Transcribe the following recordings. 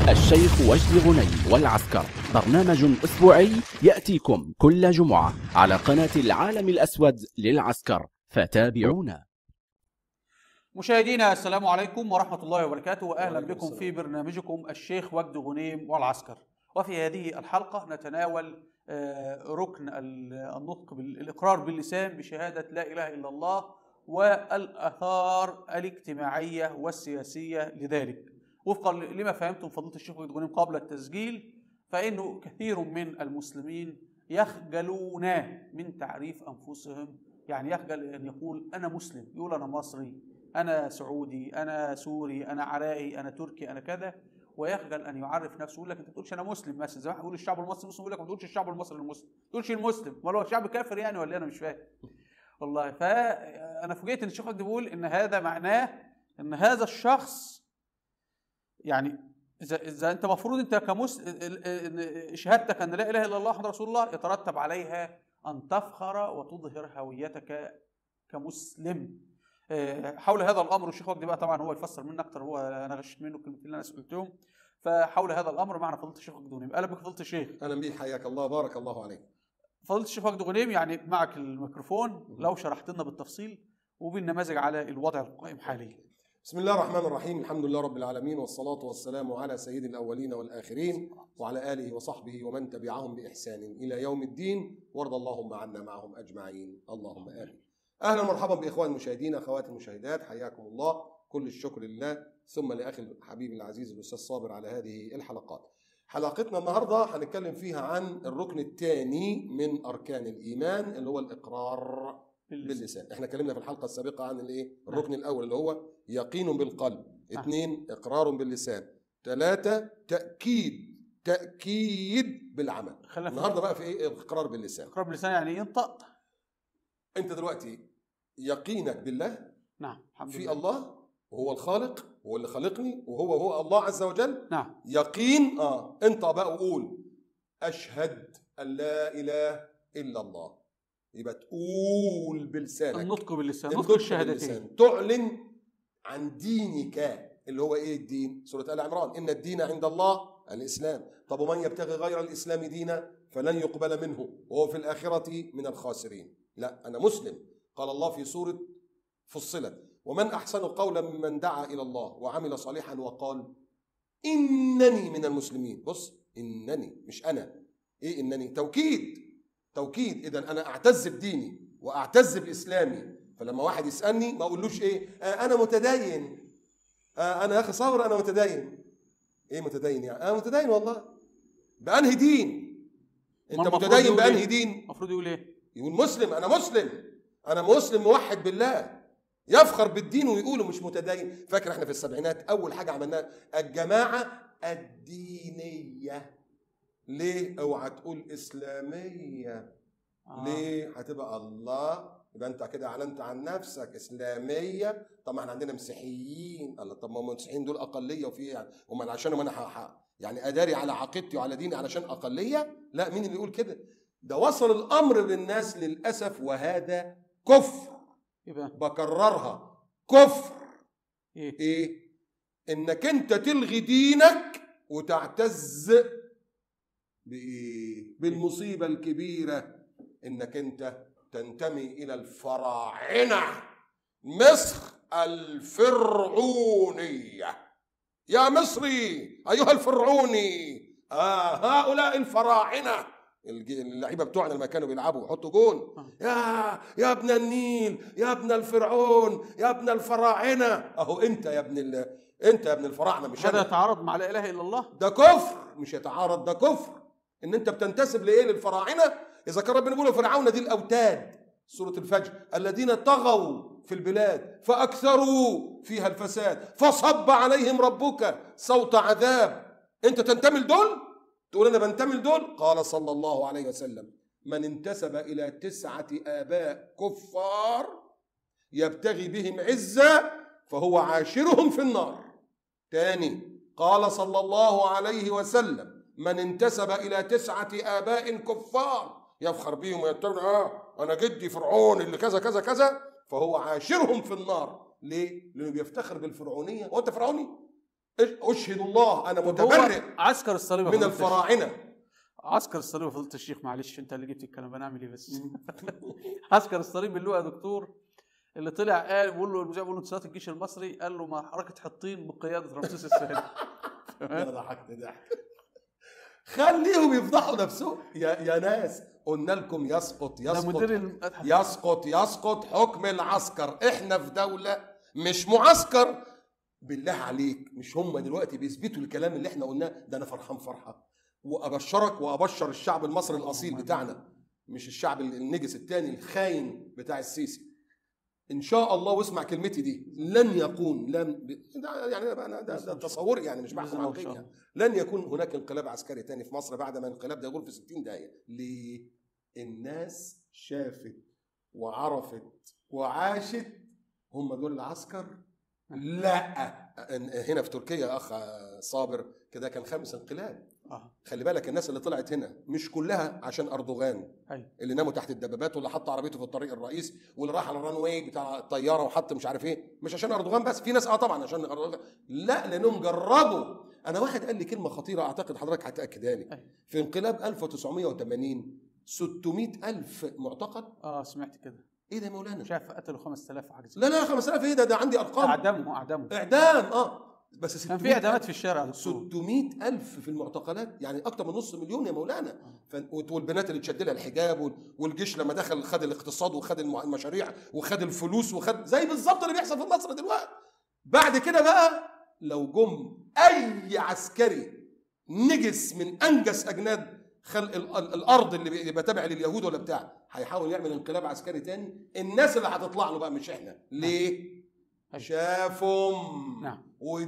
الشيخ وجدي غنيم والعسكر برنامج أسبوعي يأتيكم كل جمعة على قناة العالم الأسود للعسكر فتابعونا مشاهدينا السلام عليكم ورحمة الله وبركاته وأهلا وعليكم بكم السلام. في برنامجكم الشيخ وجد غنيم والعسكر وفي هذه الحلقة نتناول آه، ركن ال- النطق بالإقرار باللسان بشهادة لا إله إلا الله والآثار الاجتماعية والسياسية لذلك وفقا لما فهمتم فضيلة الشيخ وجد غنيم قبل التسجيل فإنه كثير من المسلمين يخجلون من تعريف أنفسهم يعني يخجل أن يقول أنا مسلم يقول أنا مصري أنا سعودي أنا سوري أنا عراقي أنا تركي أنا كذا ويخجل أن يعرف نفسه يقول لك أنت ما تقولش أنا مسلم مثلا زي ما بيقول الشعب المصري مسلم يقول لك ما تقولش الشعب المصري المسلم ما تقولش المسلم ولا هو شعب كافر يعني ولا إيه؟ أنا مش فاهم والله فأنا فوجئت إن الشيخ وجدي بيقول إن هذا معناه إن هذا الشخص يعني إذا إذا أنت المفروض أنت كمسلم شهادتك أن لا إله إلا الله محمد رسول الله يترتب عليها أن تفخر وتظهر هويتك كمسلم آه، حول هذا الامر والشيخ وجدي بقى طبعا هو يفسر مني اكتر هو انا غشيت منه الكلمتين اللي انا سالتهم فحول هذا الامر معنا فضيله الشيخ وجدي غنيم اهلا بك فضيله الشيخ اهلا بيك حياك الله بارك الله عليك فضيله الشيخ وجدي غنيم يعني معك الميكروفون لو شرحت لنا بالتفصيل وبالنماذج على الوضع القائم حاليا بسم الله الرحمن الرحيم الحمد لله رب العالمين والصلاة والسلام على سيد الأولين والآخرين وعلى آله وصحبه ومن تبعهم بإحسان إلى يوم الدين وارض اللهم عنا معهم أجمعين اللهم آمين أهلا ومرحبا بإخوان المشاهدين أخوات المشاهدات حياكم الله كل الشكر لله ثم لأخي الحبيب العزيز الأستاذ صابر على هذه الحلقات حلقتنا النهاردة هنتكلم فيها عن الركن الثاني من أركان الإيمان اللي هو الإقرار باللسان احنا اتكلمنا في الحلقه السابقه عن الايه الركن الاول اللي هو يقين بالقلب نعم. اثنين اقرار باللسان ثلاثه تاكيد تاكيد بالعمل خلينا في النهارده بقى في ايه الاقرار باللسان اقرب لسان يعني ينطق انت دلوقتي يقينك بالله نعم الحمد في لله الله وهو الخالق هو اللي خلقني وهو هو الله عز وجل نعم يقين اه انت بقى وقول اشهد ان لا اله الا الله يبقى تقول بلسانك النطق باللسان النطق نطق الشهادتين باللسان. تعلن عن دينك اللي هو ايه الدين سوره ال عمران ان الدين عند الله الاسلام طب ومن يبتغي غير الاسلام دينا فلن يقبل منه وهو في الاخره من الخاسرين لا انا مسلم قال الله في سوره فصلت ومن احسن قولا ممن دعا الى الله وعمل صالحا وقال انني من المسلمين بص انني مش انا ايه انني توكيد توكيد اذا انا اعتز بديني واعتز باسلامي فلما واحد يسالني ما اقولوش ايه آه انا متدين آه انا يا اخي صابر انا متدين ايه متدين يعني انا متدين والله بانهي دين انت المفروض متدين يقول بانهي إيه؟ دين المفروض يقول ايه؟ يقول مسلم انا مسلم انا مسلم موحد بالله يفخر بالدين ويقولوا مش متدين فاكر احنا في السبعينات اول حاجه عملناها الجماعه الدينيه ليه اوعى تقول اسلاميه آه. ليه هتبقى الله يبقى انت كده اعلنت عن نفسك اسلاميه طب ما احنا عندنا مسيحيين الله طب ما هم المسيحيين دول اقليه وفي ايه يعني هم أنا عشان انا ح- ح- يعني اداري على عقيدتي وعلى ديني علشان اقليه لا مين اللي يقول كده ده وصل الامر بالناس للاسف وهذا كفر يبقى بكررها كفر ايه؟ ايه انك انت تلغي دينك وتعتز بايه بالمصيبه الكبيره انك انت تنتمي الى الفراعنه مصر الفرعونيه يا مصري ايها الفرعوني آه هؤلاء الفراعنه الج- اللعيبه بتوعنا لما كانوا بيلعبوا يحطوا جون يا يا ابن النيل يا ابن الفرعون يا ابن الفراعنه اهو انت يا ابن ال... انت يا ابن الفراعنه مش هذا انا يتعارض مع لا اله الا الله ده كفر مش يتعارض ده كفر ان انت بتنتسب لايه للفراعنه اذا كان ربنا بيقول فرعون دي الاوتاد سوره الفجر الذين طغوا في البلاد فاكثروا فيها الفساد فصب عليهم ربك صوت عذاب انت تنتمي لدول تقول انا بنتمي لدول قال صلى الله عليه وسلم من انتسب الى تسعه اباء كفار يبتغي بهم عزه فهو عاشرهم في النار تاني قال صلى الله عليه وسلم من انتسب الى تسعه اباء كفار يفخر بهم ويتبع اه انا جدي فرعون اللي كذا كذا كذا فهو عاشرهم في النار ليه؟ لانه بيفتخر بالفرعونيه هو انت فرعوني؟ اشهد الله انا طب هو متبرئ عسكر الصليب يا من فضيلة الشيخ. الفراعنه عسكر الصليب يا فضيله الشيخ معلش انت اللي جبت الكلام انا اعمل ايه بس عسكر الصليب اللي هو يا دكتور اللي طلع قال بيقول له المذيع بيقول له انتصارات الجيش المصري قال له مع حركه حطين بقياده رمسيس الثاني انا ضحكت ضحك خليهم يفضحوا نفسهم يا يا ناس قلنا لكم يسقط ده يسقط مدير المتحف يسقط يسقط حكم العسكر احنا في دولة مش معسكر بالله عليك مش هم دلوقتي بيثبتوا الكلام اللي احنا قلناه ده انا فرحان فرحة وابشرك وابشر الشعب المصري الاصيل بتاعنا مش الشعب النجس التاني الخاين بتاع السيسي ان شاء الله واسمع كلمتي دي لن يكون لن ب- ده يعني انا ده, ده تصوري يعني مش بحكم بإذن على الله إن الغيب شاء يعني لن يكون هناك انقلاب عسكري تاني في مصر بعد ما الانقلاب ده يقول في 60 دقيقة ليه؟ الناس شافت وعرفت وعاشت هم دول العسكر لا هنا في تركيا يا اخ صابر كده كان خامس انقلاب اه خلي بالك الناس اللي طلعت هنا مش كلها عشان اردوغان ايوه اللي ناموا تحت الدبابات واللي حط عربيته في الطريق الرئيس واللي راح على الران واي بتاع الطياره وحط مش عارف ايه مش عشان اردوغان بس في ناس اه طبعا عشان اردوغان لا لانهم جربوا انا واحد قال لي كلمه خطيره اعتقد حضرتك هتاكدها لي أيوة. في انقلاب 1980 600 ألف معتقل اه سمعت كده ايه ده يا مولانا مش عارف قتلوا 5000 وحاجه زي لا لا 5000 ايه ده ده عندي ارقام اعدموا اعدموا اعدام اه بس كان 600 في اعدامات في الشارع يا دكتور 600 ألف في المعتقلات يعني أكتر من نص مليون يا مولانا ف- والبنات اللي تشد لها الحجاب وال- والجيش لما دخل خد الاقتصاد وخد المع- المشاريع وخد الفلوس وخد زي بالظبط اللي بيحصل في مصر دلوقتي بعد كده بقى لو جم أي عسكري نجس من أنجس أجناد خلق ال- ال- الأرض اللي بيبقى تابع لليهود ولا بتاع هيحاول يعمل انقلاب عسكري تاني الناس اللي هتطلع له بقى مش احنا ليه؟ شافهم نعم.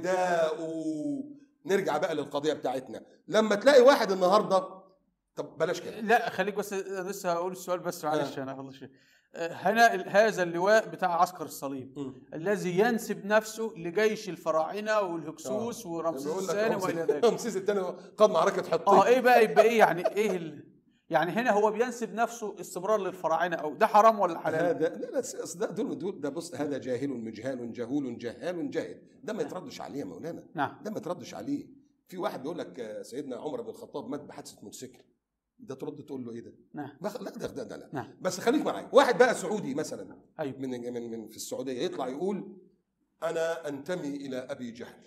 وداقوا نرجع بقى للقضيه بتاعتنا لما تلاقي واحد النهارده طب بلاش كده لا خليك بس أنا لسه هقول السؤال بس معلش انا والله شيء هنا ال- هذا اللواء بتاع عسكر الصليب مم. الذي ينسب نفسه لجيش الفراعنه والهكسوس ورمسيس بيقول لك الثاني رمسيس- والى ذلك رمسيس الثاني قاد معركه حطين اه ايه بقى يبقى ايه يعني ايه ال... يعني هنا هو بينسب نفسه استمرار للفراعنه او ده حرام ولا حلال؟ هذا لا لا أصل ده دول دول ده بص هذا جاهل مجهال جهول جهال جاهل ده ما يتردش عليه يا مولانا نعم ده ما يتردش عليه في واحد بيقول لك آه، سيدنا عمر بن الخطاب مات بحادثه موتوسيكل ده ترد تقول له ايه ده؟ نعم بخ- لا ده ده, ده لا نعم بس خليك معايا واحد بقى سعودي مثلا ايوه من من من في السعوديه يطلع يقول انا انتمي الى ابي جهل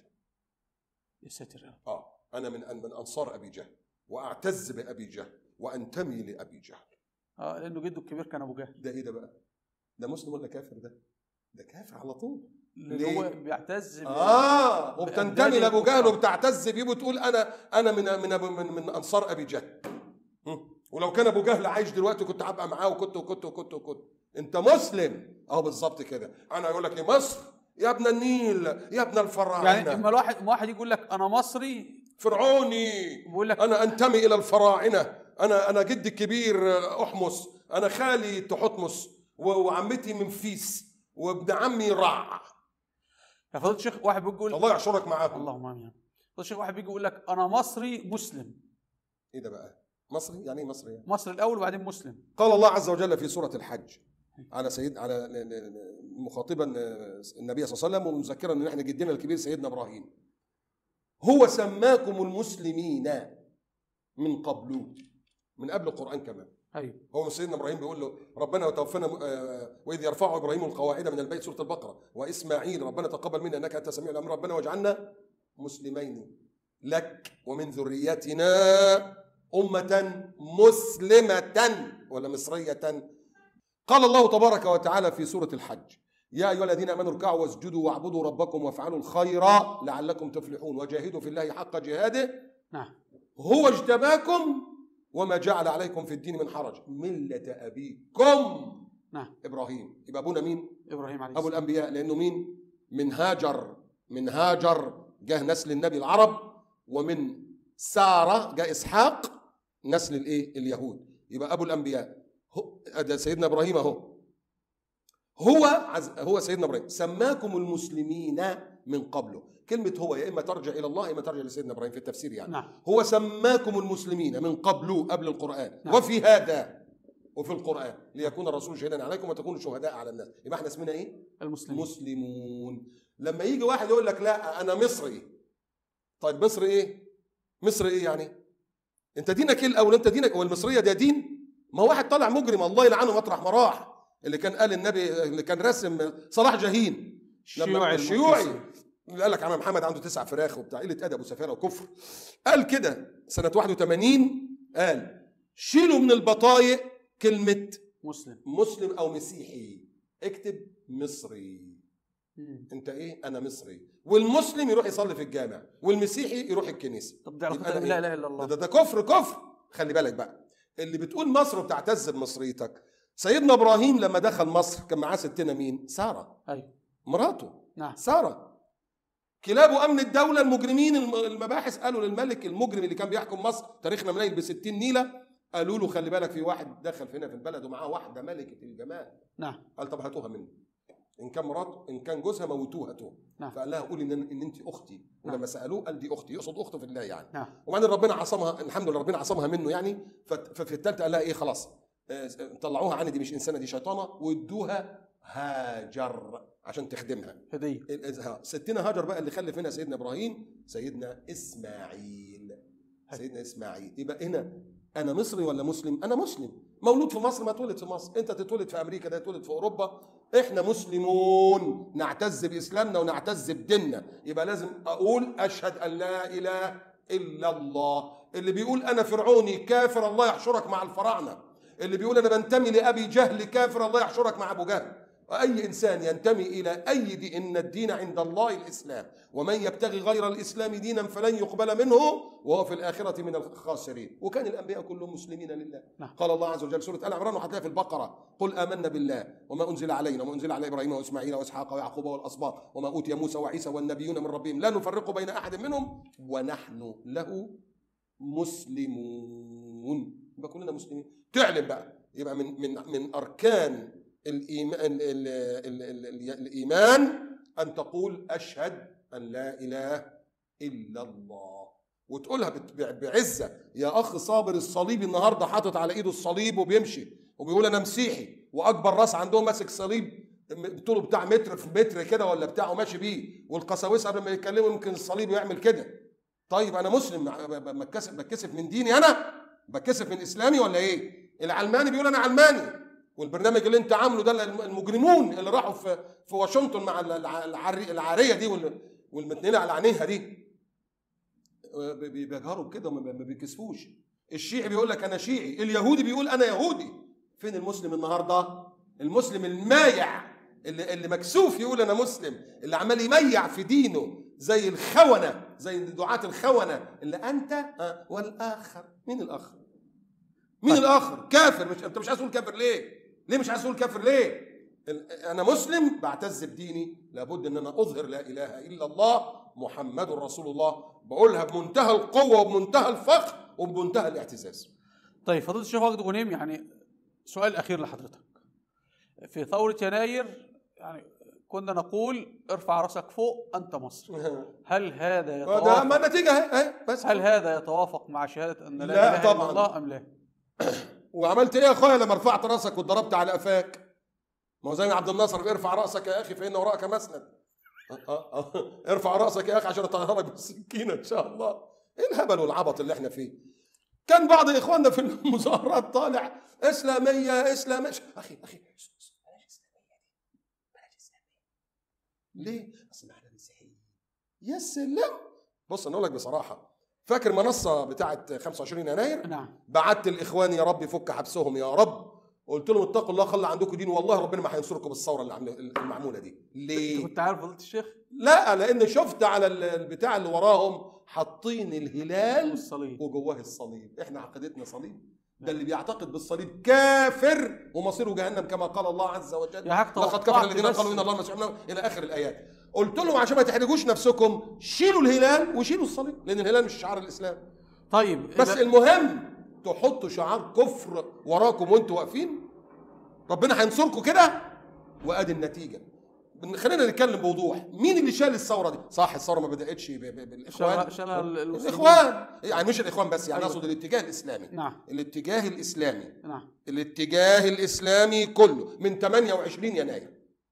يا ساتر يا رب. اه انا من من انصار ابي جهل واعتز بابي جهل وانتمي لابي جهل اه لانه جده الكبير كان ابو جهل ده ايه ده بقى ده مسلم ولا كافر ده ده كافر على طول اللي ليه؟ هو بيعتز ب- اه وبتنتمي بأمجاد لابو جهل الكفار. وبتعتز بيه وتقول انا انا من من من, من انصار ابي جهل هم. ولو كان ابو جهل عايش دلوقتي كنت هبقى معاه وكنت وكنت وكنت وكنت انت مسلم اهو بالظبط كده انا يقول لك ايه مصر يا ابن النيل يا ابن الفراعنه يعني اما الواحد اما واحد يقول لك انا مصري فرعوني بيقول لك انا انتمي الى الفراعنه انا انا جدي الكبير احمس انا خالي تحتمس و- وعمتي منفيس وابن عمي رع يا فضيله الشيخ واحد بيقول الله يحشرك معاهم اللهم امين فضيله الشيخ واحد بيجي يقول لك انا مصري مسلم ايه ده بقى مصري يعني ايه مصري يعني؟ مصري الاول وبعدين مسلم قال الله عز وجل في سوره الحج على سيد على مخاطبا النبي صلى الله عليه وسلم ومذكرا ان احنا جدنا الكبير سيدنا ابراهيم هو سماكم المسلمين من قبل من قبل القران كمان ايوه هو سيدنا ابراهيم بيقول له ربنا وتوفنا آه، واذ يرفع ابراهيم القواعد من البيت سوره البقره واسماعيل ربنا تقبل منا انك انت سميع الامر ربنا واجعلنا مسلمين لك ومن ذريتنا امه مسلمه ولا مصريه قال الله تبارك وتعالى في سوره الحج يا ايها الذين امنوا اركعوا واسجدوا واعبدوا ربكم وافعلوا الخير لعلكم تفلحون وجاهدوا في الله حق جهاده نعم هو اجتباكم وما جعل عليكم في الدين من حرج ملة أبيكم نعم إبراهيم يبقى أبونا مين؟ ابراهيم عليه أبو السلام الأنبياء لأنه مين؟ من هاجر من هاجر جاء نسل النبي العرب ومن سارة جاء إسحاق نسل الإيه؟ اليهود يبقى أبو الأنبياء هو ده سيدنا إبراهيم أهو هو عز هو سيدنا إبراهيم سماكم المسلمين من قبله كلمة هو يا إما ترجع إلى الله يا إما ترجع لسيدنا إبراهيم في التفسير يعني نعم هو سماكم المسلمين من قبل قبل القرآن نعم. وفي هذا وفي القرآن ليكون الرسول شهيدا عليكم وتكونوا شهداء على الناس يبقى احنا اسمنا ايه؟ المسلمين مسلمون لما يجي واحد يقول لك لا أنا مصري طيب مصر ايه مصر ايه يعني انت دينك ايه الاول انت دينك هو المصريه ده دين ما هو واحد طالع مجرم الله يلعنه مطرح ما راح اللي كان قال النبي اللي كان راسم صلاح جاهين لما الشيوعي الشيوعي المنتصر. اللي قال لك عم محمد عنده تسع فراخ وبتاع قله ادب وسفاله وكفر قال كده سنه 81 قال شيلوا من البطايق كلمه مسلم مسلم او مسيحي اكتب مصري مم. انت ايه انا مصري والمسلم يروح يصلي في الجامع والمسيحي يروح الكنيسه طب ده يبقى أنا لا إيه؟ اله الا ده, الله ده, ده كفر كفر خلي بالك بقى اللي بتقول مصر وبتعتز بمصريتك سيدنا ابراهيم لما دخل مصر كان معاه ستنا مين ساره ايوه مراته نعم ساره كلاب امن الدوله المجرمين الم- المباحث قالوا للملك المجرم اللي كان بيحكم مصر تاريخنا منيل ب 60 نيله قالوا له خلي بالك في واحد دخل هنا في البلد ومعاه واحده ملكه الجمال نعم قال طب هاتوها منه ان كان مراته ان كان جوزها موتوها هاتوها نعم. فقال لها قولي ان ان انت اختي ولما سالوه قال دي اختي يقصد اخته في الله يعني نعم وبعدين ربنا عصمها الحمد لله ربنا عصمها منه يعني فت- ففي الثالثه قال لها ايه خلاص آه، طلعوها عني دي مش انسانه دي شيطانه وادوها هاجر عشان تخدمها هديه ال- ها، ستنا هاجر بقى اللي خلف هنا سيدنا ابراهيم سيدنا اسماعيل سيدنا اسماعيل يبقى هنا انا مصري ولا مسلم انا مسلم مولود في مصر ما اتولد في مصر انت تتولد في امريكا ده يتولد في اوروبا احنا مسلمون نعتز باسلامنا ونعتز بديننا يبقى لازم اقول اشهد ان لا اله الا الله اللي بيقول انا فرعوني كافر الله يحشرك مع الفراعنه اللي بيقول انا بنتمي لابي جهل كافر الله يحشرك مع ابو جهل واي انسان ينتمي الى اي دين ان الدين عند الله الاسلام ومن يبتغي غير الاسلام دينا فلن يقبل منه وهو في الاخره من الخاسرين وكان الانبياء كلهم مسلمين لله نعم. قال الله عز وجل سوره ال عمران وهتلاقيها في البقره قل امنا بالله وما انزل علينا وما انزل على ابراهيم واسماعيل واسحاق ويعقوب والاسباط وما اوتي موسى وعيسى والنبيون من ربهم لا نفرق بين احد منهم ونحن له مسلمون يبقى كلنا مسلمين تعلم بقى يبقى من من من اركان الايمان ال ال ال ال ال الايمان ان تقول اشهد ان لا اله الا الله وتقولها بت- ب- بعزه يا اخ صابر الصليبي النهارده حاطط على ايده الصليب وبيمشي وبيقول انا مسيحي واكبر راس عندهم ماسك صليب م- طوله بتاع متر في متر كده ولا بتاعه ماشي بيه والقساوسه قبل ما يتكلموا يمكن الصليب يعمل كده طيب انا مسلم ب- ب- بتكسف بتكسف من ديني انا بتكسف من اسلامي ولا ايه العلماني بيقول انا علماني والبرنامج اللي انت عامله ده الم- المجرمون اللي راحوا في في واشنطن مع الع- العري- العاريه دي وال- والمتنيله على عينيها دي بي- بي- بيجهروا بكده وما ما بيكسفوش الشيعي بيقول لك انا شيعي اليهودي بيقول انا يهودي فين المسلم النهارده المسلم المايع اللي, اللي مكسوف يقول انا مسلم اللي عمال يميع في دينه زي الخونه زي دعاة الخونه اللي انت آه، والاخر مين الاخر مين الاخر كافر مش انت مش عايز تقول كافر ليه ليه مش عايز تقول كافر ليه ال- انا مسلم بعتز بديني لابد ان انا اظهر لا اله الا الله محمد رسول الله بقولها بمنتهى القوه وبمنتهى الفخر وبمنتهى الاعتزاز طيب فضيله الشيخ وجد غنيم يعني سؤال اخير لحضرتك في ثوره يناير يعني كنا نقول ارفع راسك فوق انت مصر هل هذا ده ما يتوافق النتيجه اهي اهي بس هل هذا يتوافق مع شهاده ان لا, لا اله طبعاً. الا الله ام لا؟ وعملت ايه يا اخويا لما رفعت راسك واتضربت على قفاك ما هو زي ما عبد الناصر ارفع راسك يا اخي فان وراءك مسند أه أه أه. ارفع راسك يا اخي عشان اطهرك بالسكينه ان شاء الله ايه الهبل والعبط اللي احنا فيه كان بعض اخواننا في المظاهرات طالع اسلاميه اسلاميه اخي اخي بلاش اسلاميه دي بلاش اسلاميه ليه؟ اصل احنا مسيحيين يا سلام بص انا اقول لك بصراحه فاكر منصه بتاعه 25 يناير نعم بعت الاخوان يا رب يفك حبسهم يا رب قلت لهم اتقوا الله خلي عندكم دين والله ربنا ما هينصركم بالثوره اللي عامله- المعموله دي انت ليه كنت عارف فضيله الشيخ لا لان شفت على ال- البتاع اللي وراهم حاطين الهلال والصليب وجواه الصليب احنا عقيدتنا صليب ده اللي بيعتقد بالصليب كافر ومصيره جهنم كما قال الله عز وجل يا حاج لقد كفر توقعت الذين بس. قالوا ان الله المسيح ابن مريم الى اخر الايات قلت لهم عشان ما تحرجوش نفسكم شيلوا الهلال وشيلوا الصليب لان الهلال مش شعار الاسلام طيب بس إذا- المهم تحطوا شعار كفر وراكم وانتوا واقفين ربنا هينصركم كده وادي النتيجه بن- خلينا نتكلم بوضوح مين اللي شال الثوره دي صح الثوره ما بداتش ب- ب- بالاخوان شالها- شالها ال- المسلمون. الاخوان يعني مش الاخوان بس يعني أيوة. اقصد الاتجاه الاسلامي نعم الاتجاه الاسلامي نعم الاتجاه الاسلامي كله من 28 يناير حلو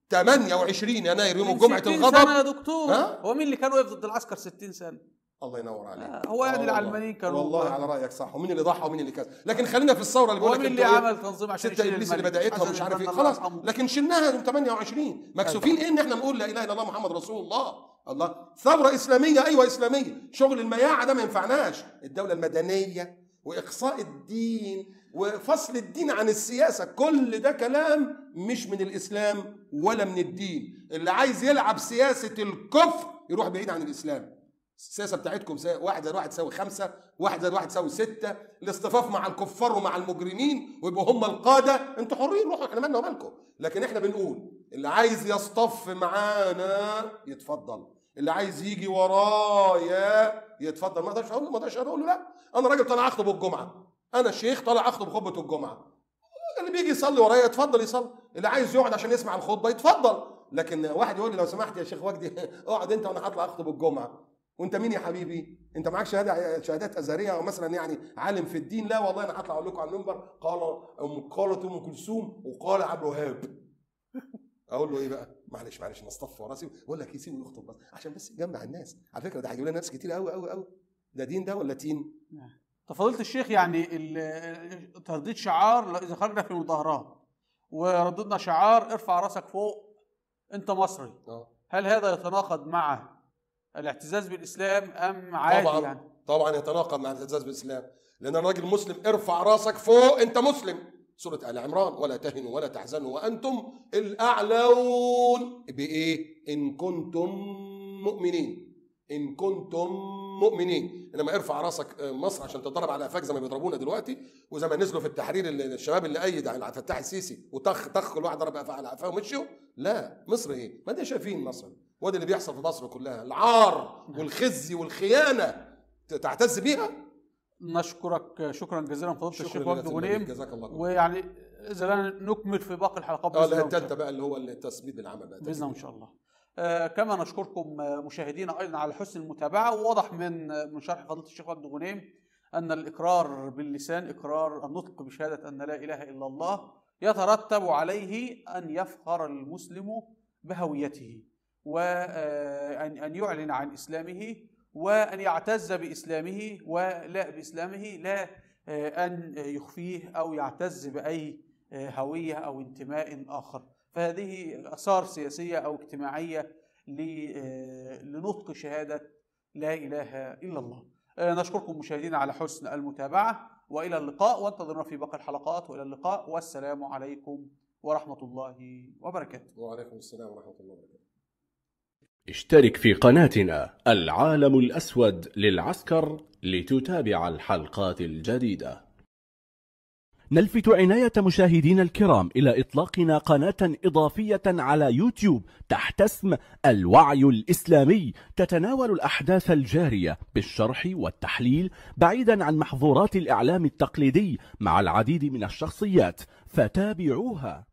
28 يناير يوم من الجمعه 60 الغضب سنه يا دكتور ها؟ هو مين اللي كان واقف ضد العسكر 60 سنه الله ينور عليك آه، هو يعني آه والله. العلمانيين كانوا- والله على رايك صح ومين اللي ضحى ومين اللي كذا لكن خلينا في الثوره اللي هو بيقول لك مين اللي انتوا إيه؟ عمل تنظيم عشان ستة يشيل ابليس اللي الملك؟ بداتها حسن ومش عارف ايه البنا خلاص الله يرحمه. لكن شلناها يوم 28 مكسوفين ايه ان احنا نقول لا اله الا الله محمد رسول الله الله ثوره اسلاميه ايوه اسلاميه شغل المياعه ده ما ينفعناش الدوله المدنيه واقصاء الدين وفصل الدين عن السياسه كل ده كلام مش من الاسلام ولا من الدين اللي عايز يلعب سياسه الكفر يروح بعيد عن الاسلام السياسه بتاعتكم سا- واحد زائد واحد يساوي خمسه واحد زائد واحد يساوي سته الاصطفاف مع الكفار ومع المجرمين ويبقوا هم القاده انتوا حرين روحوا احنا مالنا ومالكم لكن احنا بنقول اللي عايز يصطف معانا يتفضل اللي عايز يجي ورايا يتفضل ما اقدرش اقول له ما اقدرش اقول له لا انا راجل طالع اخطب الجمعه انا الشيخ طالع اخطب خطبه الجمعه اللي بيجي يصلي ورايا يتفضل يصلي اللي عايز يقعد عشان يسمع الخطبه يتفضل لكن واحد يقول لي لو سمحت يا شيخ وجدي اقعد انت وانا هطلع اخطب الجمعه وانت مين يا حبيبي انت معاك شهاده شهادات ازهريه او مثلا يعني عالم في الدين لا والله انا هطلع اقول لكم على المنبر قال ام قالت ام كلثوم وقال عبد الوهاب اقول له ايه بقى معلش معلش نصطف وراسي بقول لك يسيبه يخطب بس عشان بس يجمع الناس على فكره ده هيجيب لنا ناس كتير قوي قوي قوي ده دين ده ولا تين طب فضيله الشيخ يعني ال- ترديد شعار لا- اذا خرجنا في مظاهرات ورددنا شعار ارفع راسك فوق انت مصري اه هل هذا يتناقض مع الاعتزاز بالاسلام ام عادي طبعا يعني طبعا يتناقض مع الاعتزاز بالاسلام لان الراجل مسلم ارفع راسك فوق انت مسلم سورة آل عمران ولا تهنوا ولا تحزنوا وأنتم الأعلون بإيه؟ إن كنتم مؤمنين إن كنتم مؤمنين إنما ارفع راسك آه، مصر عشان تتضرب على قفاك زي ما بيضربونا دلوقتي وزي ما نزلوا في التحرير اللي- الشباب اللي أيد على عبد الفتاح السيسي وطخ طخ كل واحد ضرب قفاه على قفاه ومشيوا لا مصر إيه؟ ما ده شايفين مصر وده اللي بيحصل في مصر كلها العار والخزي والخيانة تعتز بيها نشكرك شكرا جزيلا فضيله الشيخ شكرا وجد لله غنيم جزاك الله خير ويعني اذا لنا نكمل في باقي الحلقات اه بإذن لا الله إن شاء التالتة بقى اللي هو التثبيت بالعمل بقى باذن الله ان شاء الله. آه كما نشكركم آه، مشاهدينا ايضا على حسن المتابعه وواضح من آه، من شرح فضيله الشيخ وجد غنيم ان الاقرار باللسان اقرار النطق بشهاده ان لا اله الا الله يترتب عليه ان يفخر المسلم بهويته وان ان يعلن عن اسلامه وان يعتز باسلامه ولا باسلامه لا آه، ان يخفيه او يعتز باي آه، هويه او انتماء اخر. فهذه اثار سياسيه او اجتماعيه ل- آه، لنطق شهاده لا اله الا الله. آه، نشكركم مشاهدينا على حسن المتابعه والى اللقاء وانتظرونا في باقي الحلقات والى اللقاء والسلام عليكم ورحمه الله وبركاته. وعليكم السلام ورحمة الله وبركاته اشترك في قناتنا العالم الأسود للعسكر لتتابع الحلقات الجديدة نلفت عناية مشاهدينا الكرام إلى إطلاقنا قناة إضافية على يوتيوب تحت اسم الوعي الإسلامي تتناول الأحداث الجارية بالشرح والتحليل بعيدا عن محظورات الإعلام التقليدي مع العديد من الشخصيات فتابعوها